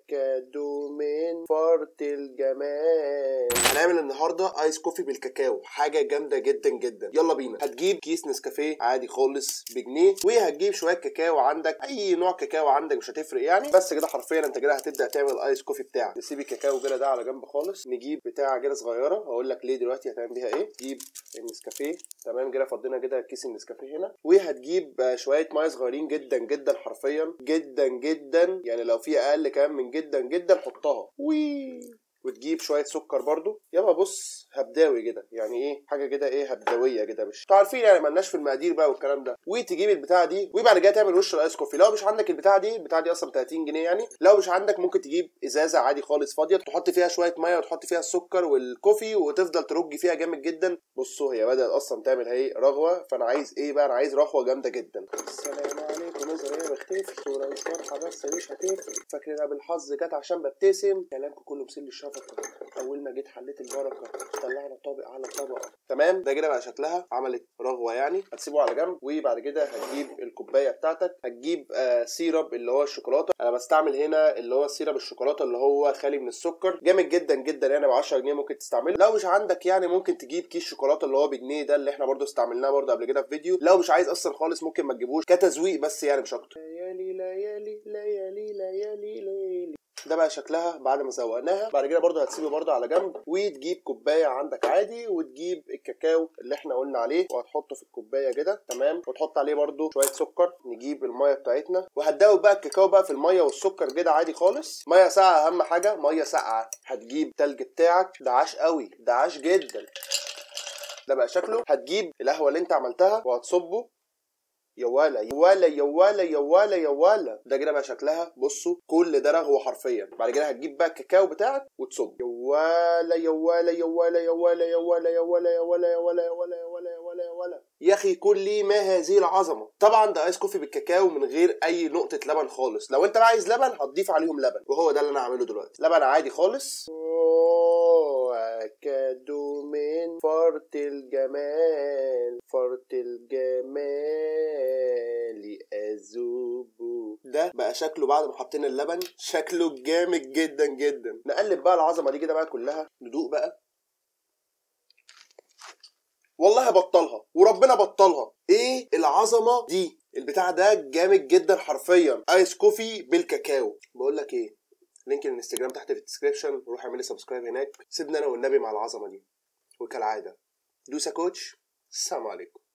كادو من فرط الجمال هنعمل النهارده ايس كوفي بالكاكاو حاجه جامده جدا جدا يلا بينا هتجيب كيس نسكافيه عادي خالص بجنيه وهتجيب شويه كاكاو عندك اي نوع كاكاو عندك مش هتفرق يعني بس كده حرفيا انت كده هتبدا تعمل الايس كوفي بتاعك نسيب الكاكاو كده ده على جنب خالص نجيب بتاعه كده صغيره هقول لك ليه دلوقتي هتعمل بيها ايه تجيب النسكافيه تمام كده فضينا كده كيس النسكافيه هنا وهتجيب آه، شويه ميه صغيرين جدا جدا حرفيا جدا جدا يعني لو في اقل كمان من جدا جدا حطها وي وتجيب شويه سكر برضو يابا بص هبداوي كده يعني ايه حاجه كده ايه هبداويه كده مش انتوا عارفين يعني مالناش في المقادير بقى والكلام ده وتجيب البتاعه دي وبعد كده تعمل وش الايس كوفي لو مش عندك البتاعه دي البتاعه دي اصلا 30 جنيه يعني لو مش عندك ممكن تجيب ازازه عادي خالص فاضيه تحط فيها شويه ميه وتحط فيها السكر والكوفي وتفضل ترج فيها جامد جدا بصوا هي بدات اصلا تعمل اهي رغوه فانا عايز ايه بقى انا عايز رغوه جامده جدا السلام عليكم نظريه بختفي صوره مش واضحه بس مش هتفرق فاكرينها بالحظ جت عشان ببتسم كلامكم كله مسل الشفقه اول ما جيت حليت البركه طلعنا طابق على طبقه تمام ده كده بقى شكلها عملت رغوه يعني هتسيبه على جنب وبعد كده هتجيب الكوبايه بتاعتك هتجيب آه سيرب اللي هو الشوكولاته انا بستعمل هنا اللي هو سيرب الشوكولاته اللي هو خالي من السكر جامد جدا جدا يعني ب 10 جنيه ممكن تستعمله لو مش عندك يعني ممكن تجيب كيس شوكولاته اللي هو بجنيه ده اللي احنا برضو استعملناه برضو قبل كده في فيديو لو مش عايز اصلا خالص ممكن ما تجيبوش كتزويق بس يعني مش اكتر ليالي ليالي ليالي ليالي ليالي ده بقى شكلها بعد ما زوقناها بعد كده برضه هتسيبه برضه على جنب وتجيب كوبايه عندك عادي وتجيب الكاكاو اللي احنا قلنا عليه وهتحطه في الكوبايه كده تمام وتحط عليه برضه شويه سكر نجيب الميه بتاعتنا وهتدوب بقى الكاكاو بقى في الميه والسكر كده عادي خالص ميه ساقعه اهم حاجه ميه ساقعه هتجيب تلج بتاعك ده عاش قوي ده عاش جدا ده بقى شكله هتجيب القهوه اللي انت عملتها وهتصبه يا ولا يا ولا يا ولا يا ولا يا ولا ده كده بقى شكلها بصوا كل ده رغوه حرفيا بعد كده هتجيب بقى الكاكاو بتاعك وتصب يا ولا يا ولا يا ولا يا ولا يا ولا يا ولا يا ولا يا ولا يا ولا يا ولا يا ولا يا ولا يا اخي كل ما هذه العظمه طبعا ده ايس كوفي بالكاكاو من غير اي نقطه لبن خالص لو انت بقى عايز لبن هتضيف عليهم لبن وهو ده اللي انا هعمله دلوقتي لبن عادي خالص أكادوا من فرط الجمال فرط الجمال أذوب ده بقى شكله بعد ما حطينا اللبن شكله جامد جدا جدا نقلب بقى العظمه دي كده بقى كلها ندوق بقى والله بطلها وربنا بطلها ايه العظمه دي البتاع ده جامد جدا حرفيا ايس كوفي بالكاكاو بقول لك ايه لينك الانستجرام تحت في الديسكربشن روح اعمل لي سبسكرايب هناك سيبنا انا والنبي مع العظمه دي وكالعاده دوسا كوتش السلام عليكم